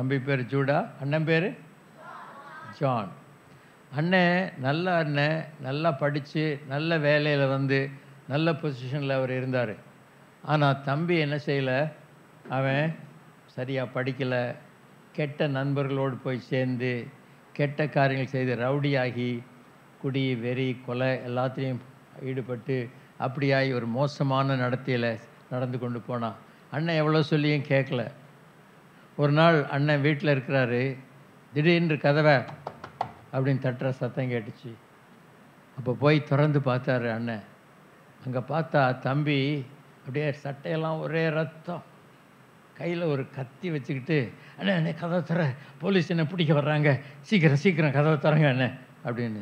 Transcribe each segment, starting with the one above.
தம்பி பேர் ஜூடா அண்ணன் பேர் ஜான் அண்ணன் நல்ல அண்ணன் நல்லா படித்து நல்ல வேலையில் வந்து நல்ல பொசிஷனில் அவர் இருந்தார் ஆனால் தம்பி என்ன செய்யலை அவன் சரியாக படிக்கலை கெட்ட நண்பர்களோடு போய் சேர்ந்து கெட்ட காரியங்கள் செய்து ரவுடியாகி குடி வெறி கொலை எல்லாத்துலேயும் ஈடுபட்டு அப்படியாகி ஒரு மோசமான நடத்தையில் நடந்து கொண்டு போனான் அண்ணன் எவ்வளோ சொல்லியும் கேட்கல ஒரு நாள் அண்ணன் வீட்டில் இருக்கிறாரு திடீர்னு கதவை அப்படின்னு தட்டுற சத்தம் கேட்டுச்சு அப்போ போய் திறந்து பார்த்தாரு அண்ணன் அங்கே பார்த்தா தம்பி அப்படியே சட்டையெல்லாம் ஒரே ரத்தம் கையில் ஒரு கத்தி வச்சுக்கிட்டு அண்ணே அண்ணே கதவை தர போலீஸ் என்ன பிடிக்க வர்றாங்க சீக்கிரம் சீக்கிரம் கதவை தரங்க அண்ணே அப்படின்னு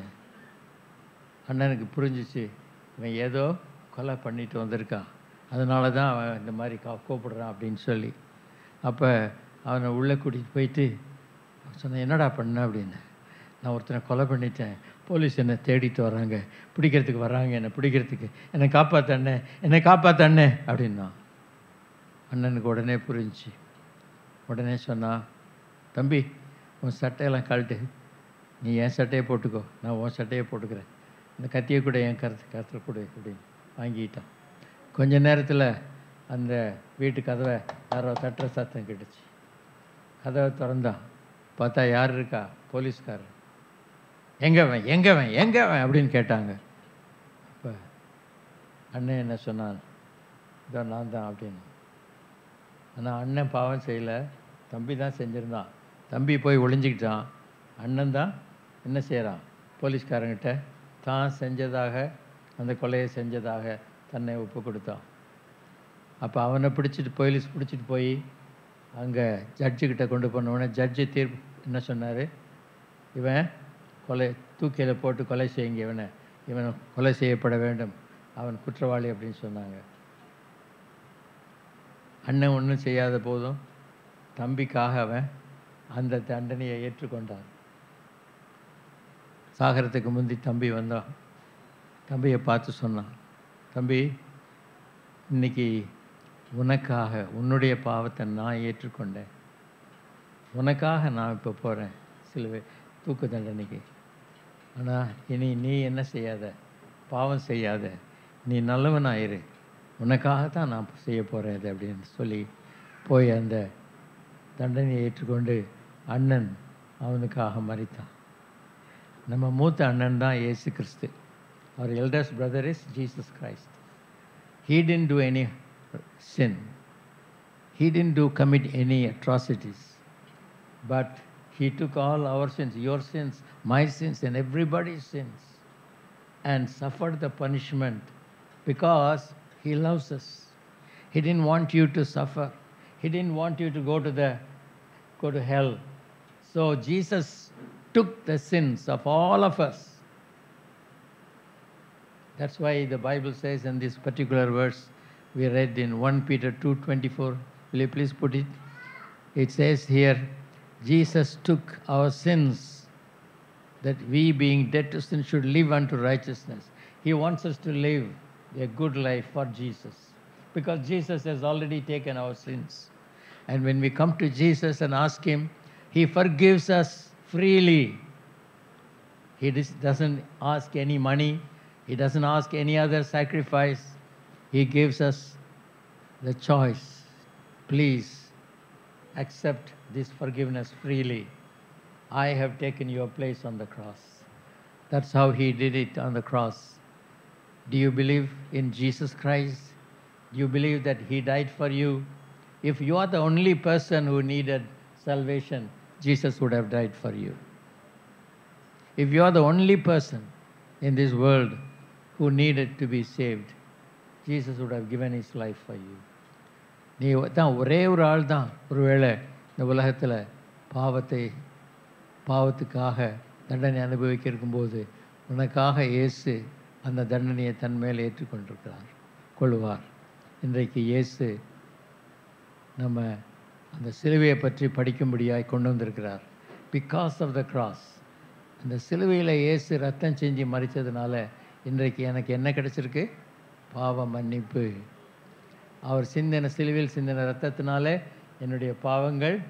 அண்ணனுக்கு புரிஞ்சிச்சு இவன் ஏதோ கொலை பண்ணிட்டு வந்திருக்கான் அதனால தான் அவன் இந்த மாதிரி கா கூப்பிடுறான் அப்படின்னு சொல்லி அப்போ அவனை உள்ளே கூட்டிகிட்டு போயிட்டு சொன்னேன் என்னடா பண்ண அப்படின்னு நான் ஒருத்தனை கொலை பண்ணிட்டேன் போலீஸ் என்னை தேடிட்டு வராங்க பிடிக்கிறதுக்கு வராங்க என்னை பிடிக்கிறதுக்கு என்னை காப்பாத்தண்ணே என்னை காப்பாத்தண்ணே அப்படின்னா அண்ணனுக்கு உடனே புரிஞ்சுச்சு உடனே சொன்னா தம்பி உன் சட்டையெல்லாம் கழட்டு நீ என் சட்டையை போட்டுக்கோ நான் உன் சட்டையை போட்டுக்கிறேன் இந்த கத்தியை கூட என் கருத்து கருத்தில் கொடு அப்படின்னு வாங்கிட்டான் கொஞ்ச நேரத்தில் அந்த வீட்டு கதவை யாரோ தட்டுற சத்தம் கேட்டுச்சு கதவை திறந்தான் பார்த்தா யார் இருக்கா போலீஸ்காரர் எங்கவன் எங்கவன் எங்கவன் அப்படின்னு கேட்டாங்க அப்போ அண்ணன் என்ன சொன்னான் இதோ நான் தான் அப்படின்னு ஆனால் அண்ணன் பாவம் செய்யலை தம்பி தான் செஞ்சுருந்தான் தம்பி போய் ஒளிஞ்சிக்கிட்டான் அண்ணன் தான் என்ன செய்கிறான் போலீஸ்காரங்கிட்ட தான் செஞ்சதாக அந்த கொலையை செஞ்சதாக தன்னை ஒப்பு கொடுத்தான் அப்போ அவனை பிடிச்சிட்டு போலீஸ் பிடிச்சிட்டு போய் அங்கே ஜட்ஜுக்கிட்ட கொண்டு போனவுடனே ஜட்ஜு தீர்ப்பு என்ன சொன்னார் இவன் கொலை தூக்கியில் போட்டு கொலை செய்யுங்க இவனை இவன் கொலை செய்யப்பட வேண்டும் அவன் குற்றவாளி அப்படின்னு சொன்னாங்க அண்ணன் ஒன்றும் செய்யாத போதும் தம்பிக்காக அவன் அந்த தண்டனையை ஏற்றுக்கொண்டான் சாகரத்துக்கு முந்தி தம்பி வந்தான் தம்பியை பார்த்து சொன்னான் தம்பி இன்னைக்கு உனக்காக உன்னுடைய பாவத்தை நான் ஏற்றுக்கொண்டேன் உனக்காக நான் இப்போ போகிறேன் சிலுவை தூக்கு தண்டனைக்கு ஆனால் இனி நீ என்ன செய்யாத பாவம் செய்யாத நீ நல்லவனாயிரு உனக்காக தான் நான் செய்ய போகிறேன் இது அப்படின்னு சொல்லி போய் அந்த தண்டனையை ஏற்றுக்கொண்டு அண்ணன் அவனுக்காக மறித்தான் நம்ம மூத்த அண்ணன் தான் இயேசு கிறிஸ்து அவர் elders brother is Jesus Christ he didn't do any sin. He didn't do commit any atrocities. But he took all our sins, your sins, my sins, and everybody's sins, and suffered the punishment because he loves us. He didn't want you to suffer. He didn't want you to go to the go to hell. So Jesus took the sins of all of us that's why the Bible says in this particular verse we read in 1 Peter 2:24. Will you please put it? It says here, Jesus took our sins that we being dead to sin should live unto righteousness. He wants us to live a good life for Jesus because Jesus has already taken our sins. And when we come to Jesus and ask Him, He forgives us freely. He dis- doesn't ask any money, He doesn't ask any other sacrifice. He gives us the choice. Please accept this forgiveness freely. I have taken your place on the cross. That's how He did it on the cross. Do you believe in Jesus Christ? Do you believe that He died for you? If you are the only person who needed salvation, Jesus would have died for you. If you are the only person in this world who needed to be saved, Jesus would have given his life for you. நீ தான் ஒரே ஒரு ஆள் தான் ஒருவேளை இந்த உலகத்தில் பாவத்தை பாவத்துக்காக தண்டனை அனுபவிக்க இருக்கும்போது உனக்காக இயேசு அந்த தண்டனையை தன் மேல் ஏற்றுக்கொண்டிருக்கிறார் கொள்வார் இன்றைக்கு இயேசு நம்ம அந்த சிலுவையை பற்றி படிக்கும்படியாய் கொண்டு வந்திருக்கிறார் பிகாஸ் ஆஃப் த கிராஸ் அந்த சிலுவையில் இயேசு ரத்தம் செஞ்சு மறித்ததுனால இன்றைக்கு எனக்கு என்ன கிடைச்சிருக்கு பாவ மன்னிப்பு அவர் சிந்தின சிலுவையில் சிந்தின ரத்தத்தினாலே என்னுடைய பாவங்கள்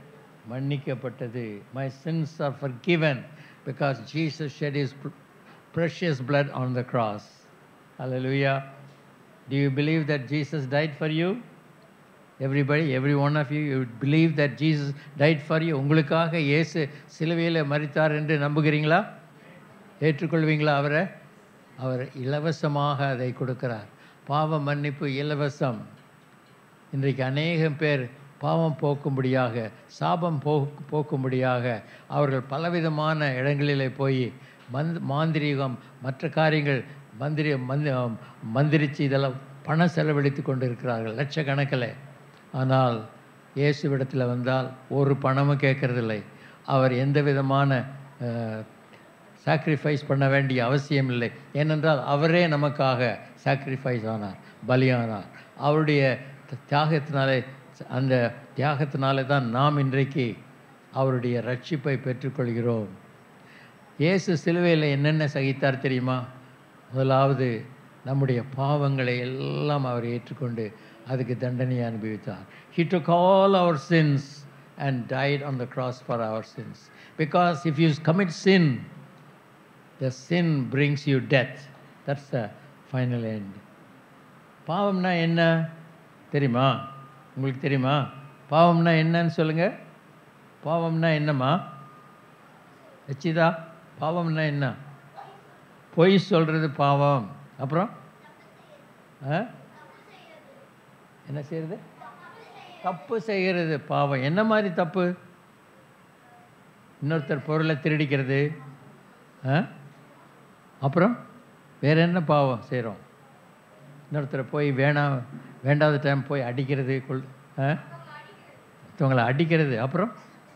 மன்னிக்கப்பட்டது my sins are forgiven because Jesus shed his pr- precious blood on the cross. Hallelujah. Do you believe that Jesus died for you? Everybody, every one of you, you believe that Jesus died for you. உங்களுக்காக இயேசு சிலுவையில் மரித்தார் என்று நம்புகிறீங்களா ஏற்றுக்கொள்வீங்களா அவரை அவர் இலவசமாக அதை கொடுக்கிறார் பாவ மன்னிப்பு இலவசம் இன்றைக்கு அநேகம் பேர் பாவம் போக்கும்படியாக சாபம் போ போக்கும்படியாக அவர்கள் பலவிதமான இடங்களிலே போய் மந்த் மாந்திரீகம் மற்ற காரியங்கள் மந்திரி மந்தி மந்திரிச்சு இதெல்லாம் பணம் செலவழித்து கொண்டு இருக்கிறார்கள் லட்சக்கணக்கில் ஆனால் இயேசுவிடத்தில் வந்தால் ஒரு பணமும் கேட்கறதில்லை அவர் எந்த விதமான சாக்ரிஃபைஸ் பண்ண வேண்டிய அவசியம் இல்லை ஏனென்றால் அவரே நமக்காக சாக்ரிஃபைஸ் ஆனார் பலியானார் அவருடைய த- தியாகத்தினாலே அந்த தியாகத்தினாலே தான் நாம் இன்றைக்கு அவருடைய ரட்சிப்பை பெற்றுக்கொள்கிறோம் இயேசு சிலுவையில் என்னென்ன சகித்தார் தெரியுமா முதலாவது நம்முடைய பாவங்களை எல்லாம் அவர் ஏற்றுக்கொண்டு அதுக்கு தண்டனையை அனுபவித்தார் he took all our sins and died on the cross for our sins because if you commit sin the sin brings you death that's the final end பாவம்னா என்ன தெரியுமா உங்களுக்கு தெரியுமா பாவம்னா என்னன்னு சொல்லுங்க பாவம்னா என்னம்மா ரச்சிதா பாவம்னா என்ன பொய் சொல்கிறது பாவம் அப்புறம் ஆ? என்ன செய்யறது தப்பு செய்கிறது பாவம் என்ன மாதிரி தப்பு இன்னொருத்தர் பொருளை திருடிக்கிறது ஆ? அப்புறம் வேற என்ன பாவம் செய்கிறோம் இன்னொருத்தரை போய் வேணாம் வேண்டாத டைம் போய் அடிக்கிறது கொள் ஆ? மற்றவங்களை அடிக்கிறது அப்புறம்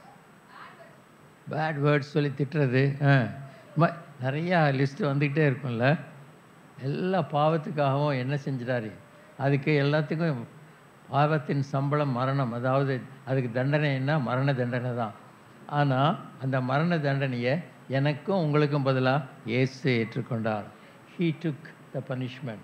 பேட் வேர்ட்ஸ் சொல்லி திட்டுறது ஆ ம- நிறையா லிஸ்ட்டு வந்துக்கிட்டே இருக்கும்ல எல்லா பாவத்துக்காகவும் என்ன செஞ்சிட்டாரு அதுக்கு எல்லாத்துக்கும் பாவத்தின் சம்பளம் மரணம் அதாவது அதுக்கு தண்டனை என்ன மரண தண்டனை தான் ஆனால் அந்த மரண தண்டனையை எனக்கும் உங்களுக்கும் பதிலாக இயேசு ஏற்றுக்கொண்டார் ஹீ டுக் த பனிஷ்மெண்ட்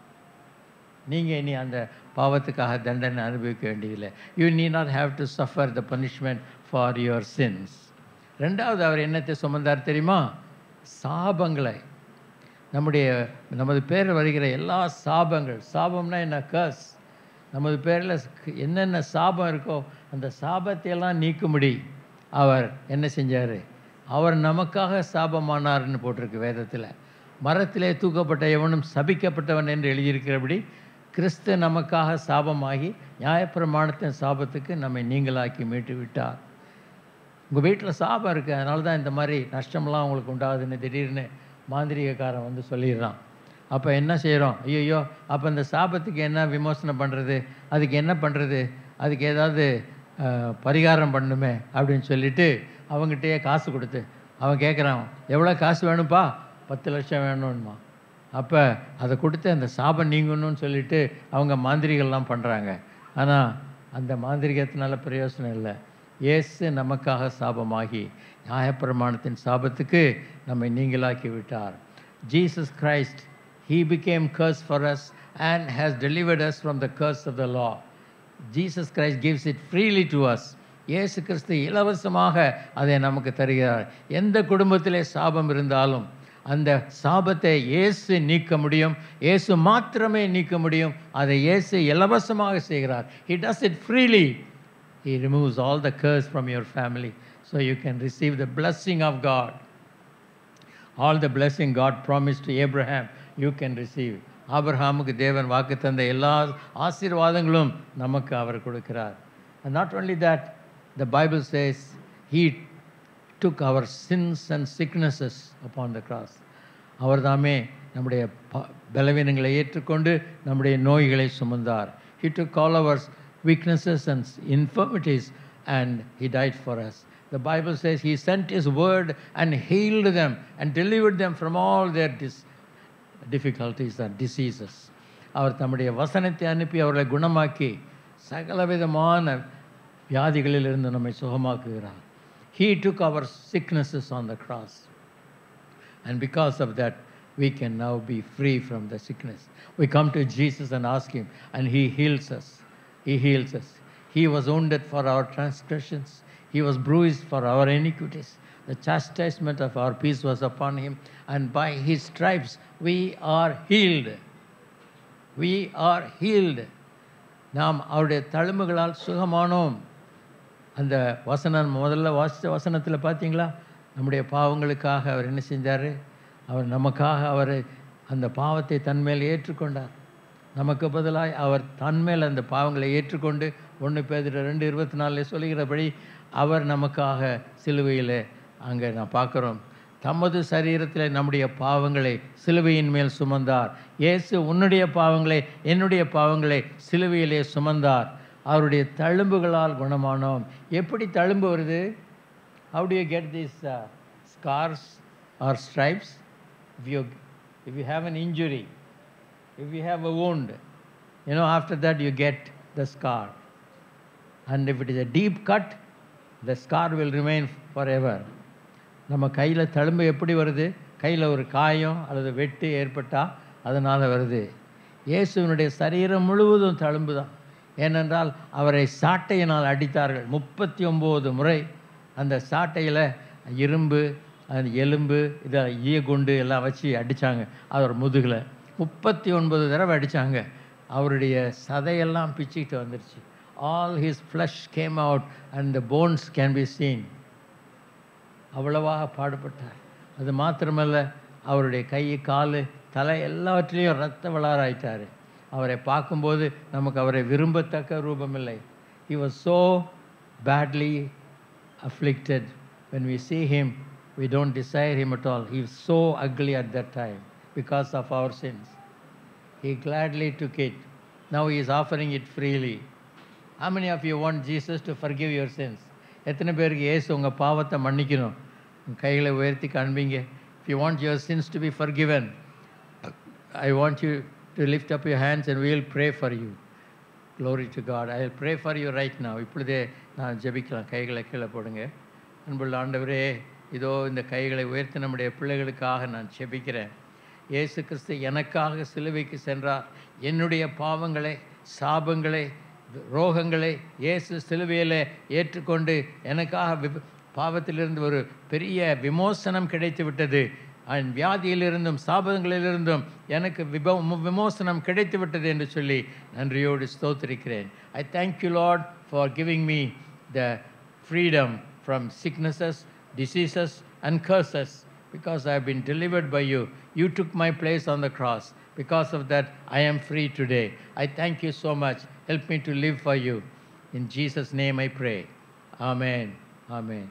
நீங்கள் இனி அந்த பாவத்துக்காக தண்டனை அனுபவிக்க வேண்டியதில்லை you need not have to suffer the punishment for your sins ரெண்டாவது அவர் என்னத்தை சுமந்தார் தெரியுமா சாபங்களை நம்முடைய நமது பேரில் வருகிற எல்லா சாபங்கள் சாபம்னா என்ன கர்ஸ் நமது பேரில் என்னென்ன சாபம் இருக்கோ அந்த சாபத்தையெல்லாம் நீக்கும்படி அவர் என்ன செஞ்சார் அவர் நமக்காக சாபமானார்னு போட்டிருக்கு வேதத்தில் மரத்திலே தூக்கப்பட்ட எவனும் சபிக்கப்பட்டவன் என்று எழுதியிருக்கிறபடி கிறிஸ்து நமக்காக சாபமாகி நியாயப்பிரமாணத்தின் சாபத்துக்கு நம்மை நீங்களாக்கி மீட்டு விட்டார் உங்கள் வீட்டில் சாபம் இருக்குது அதனால தான் இந்த மாதிரி நஷ்டம்லாம் உங்களுக்கு உண்டாகுதுன்னு திடீர்னு மாந்திரிகக்காரன் வந்து சொல்லிடுறான் அப்போ என்ன செய்கிறோம் ஐயோ அப்போ இந்த சாபத்துக்கு என்ன விமோசனம் பண்ணுறது அதுக்கு என்ன பண்ணுறது அதுக்கு ஏதாவது அஹ், பரிகாரம் பண்ணுமே அப்படின்னு சொல்லிட்டு அவங்ககிட்டயே காசு கொடுத்து அவன் கேட்குறான் எவ்வளோ காசு வேணும்ப்பா பத்து லட்சம் வேணும்மா அப்போ அதை கொடுத்து அந்த சாபம் நீங்கணும்னு சொல்லிட்டு அவங்க மாந்திரிகள்லாம் பண்ணுறாங்க ஆனால் அந்த மாந்திரிகத்தினால பிரயோசனம் இல்லை இயேசு நமக்காக சாபமாகி நியாயப்பிரமாணத்தின் சாபத்துக்கு நம்மை நீங்களாக்கி விட்டார் Jesus Christ he became curse for us and has delivered us from the curse of the law Jesus Christ gives it freely to us இயேசு கிறிஸ்து இலவசமாக அதை நமக்கு தருகிறார் எந்த குடும்பத்திலே சாபம் இருந்தாலும் அந்த சாபத்தை இயேசு நீக்க முடியும் இயேசு மாத்திரமே நீக்க முடியும் அதை இயேசு இலவசமாக செய்கிறார் he does it freely he removes all the curse from your family so you can receive the blessing of god all the blessing God promised to Abraham, you can receive. ஆபிரஹாமுக்கு தேவன் வாக்கு தந்த எல்லா ஆசீர்வாதங்களும் நமக்கு அவர் கொடுக்கிறார் and not only that the bible says he took our sins and sicknesses upon the cross அவர் தாமே நம்முடைய ப- பலவீனங்களை ஏற்றுக்கொண்டு நம்முடைய நோய்களை சுமந்தார் he took all our weaknesses and infirmities and he died for us the bible says he sent his word and healed them and delivered them from all their dis- difficulties and diseases அவர் தம்முடைய வசனத்தை அனுப்பி அவர்களை குணமாக்கி சகலவிதமான வியாதிகளிலிருந்து நம்மை சுகமாக்குகிறார் he took our sicknesses on the cross and because of that, we can now be free from the sickness. We come to Jesus and ask Him, and He heals us. He heals us. He was wounded for our transgressions, He was bruised for our iniquities. The chastisement of our peace was upon him, and by his stripes we are healed. We are healed. நாம் அவருடைய தழும்புகளால் சுகமானோம் அந்த வசனம் முதல்ல வாசித்த வசனத்தில் பார்த்தீங்களா நம்முடைய பாவங்களுக்காக அவர் என்ன செஞ்சார் அவர் நமக்காக அவர் அந்த பாவத்தை தன்மேல் ஏற்றுக்கொண்டார் நமக்கு பதிலாய் அவர் தன்மேல் அந்த பாவங்களை ஏற்றுக்கொண்டு ஒன்று பேர் ரெண்டு இருபத்தி நாலில் சொல்லுகிறபடி அவர் நமக்காக சிலுவையில் அங்கே நான் பார்க்குறோம் தமது சரீரத்தில் நம்முடைய பாவங்களை சிலுவையின் மேல் சுமந்தார் இயேசு உன்னுடைய பாவங்களை என்னுடைய பாவங்களை சிலுவையிலே சுமந்தார் அவருடைய தழும்புகளால் குணமானோம் எப்படி தழும்பு வருது how do you get these uh, scars or stripes if you if you have an injury if you have a wound you know after that you get the scar and if it is a deep cut the scar will remain forever நம்ம கையில் தழும்பு எப்படி வருது கையில் ஒரு காயம் அல்லது வெட்டு ஏற்பட்டால் அதனால் வருது இயேசுவினுடைய சரீரம் முழுவதும் தழும்பு தான் ஏனென்றால் அவரை சாட்டையினால் அடித்தார்கள் முப்பத்தி ஒம்பது முறை அந்த சாட்டையில் இரும்பு அந்த எலும்பு இதை ஈயகுண்டு எல்லாம் வச்சு அடித்தாங்க அவர் முதுகில் முப்பத்தி ஒன்பது தடவை அடித்தாங்க அவருடைய சதையெல்லாம் பிச்சுக்கிட்டு வந்துருச்சு all his flesh came out and the bones can be seen அவ்வளவாக பாடுபட்டார் அது மாத்திரமல்ல அவருடைய கை கால் தலை எல்லாவற்றிலையும் ரத்த வளாராயிட்டார் அவரை பார்க்கும்போது நமக்கு அவரை விரும்பத்தக்க ரூபமில்லை he was so badly afflicted when we see him we don't desire him at all he was so ugly at that time because of our sins he gladly took it now he is offering it freely how many of you want jesus to forgive your sins எத்தனை பேருக்கு இயேசு உங்கள் பாவத்தை மன்னிக்கணும் உங்க கைகளை உயர்த்தி காண்பீங்க if you want your sins to be forgiven i want you to lift up your hands and we will pray for you glory to god i will pray for you right now இப்பொழுதே நான் ஜெபிக்கலாம் கைகளை கீழே போடுங்க அன்புள்ள ஆண்டவரே இதோ இந்த கைகளை உயர்த்தி நம்முடைய பிள்ளைகளுக்காக நான் ஜெபிக்கிறேன் இயேசு கிறிஸ்து எனக்காக சிலுவைக்கு சென்றார் என்னுடைய பாவங்களை சாபங்களை ரோகங்களை இயேசு சிலுவையில் ஏற்றுக்கொண்டு எனக்காக வி- பாவத்திலிருந்து ஒரு பெரிய விமோசனம் கிடைத்து விட்டது அண்ட் வியாதியிலிருந்தும் சாபங்களிலிருந்தும் எனக்கு விப விமோசனம் கிடைத்து விட்டது என்று சொல்லி நன்றியோடு ஸ்தோத்திரிக்கிறேன் I thank you Lord for giving me the freedom from sicknesses, diseases, and curses because I have been delivered by you. You took my place on the cross. Because of that, I am free today. I thank you so much. Help me to live for you. In Jesus' name I pray. Amen. Amen.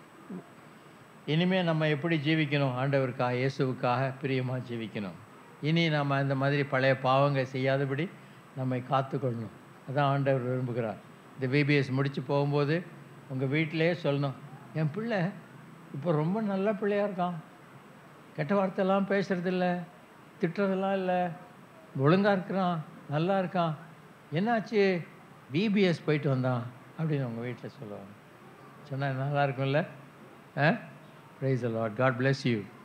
இனிமே நம்ம எப்படி ஜீவிக்கணும் ஆண்டவருக்காக இயேசுவுக்காக பிரியமாக ஜீவிக்கணும் இனி நம்ம இந்த மாதிரி பழைய பாவங்கள் செய்யாதபடி நம்மை காத்துக்கொள்ளணும் அதான் ஆண்டவர் விரும்புகிறார் இந்த விபிஎஸ் முடித்து போகும்போது உங்கள் வீட்டிலேயே சொல்லணும் என் பிள்ளை இப்போ ரொம்ப நல்ல பிள்ளையா இருக்கான் கெட்ட வார்த்தையெல்லாம் பேசுறதில்ல திட்டுறதெல்லாம் இல்லை ஒழுங்காக இருக்கிறான் நல்லா இருக்கான் என்னாச்சு பிபிஎஸ் போயிட்டு வந்தான் அப்படின்னு உங்கள் வீட்டில் சொல்லுவாங்க சொன்னால் நல்லா இருக்கும்ல ah praise Lord God bless you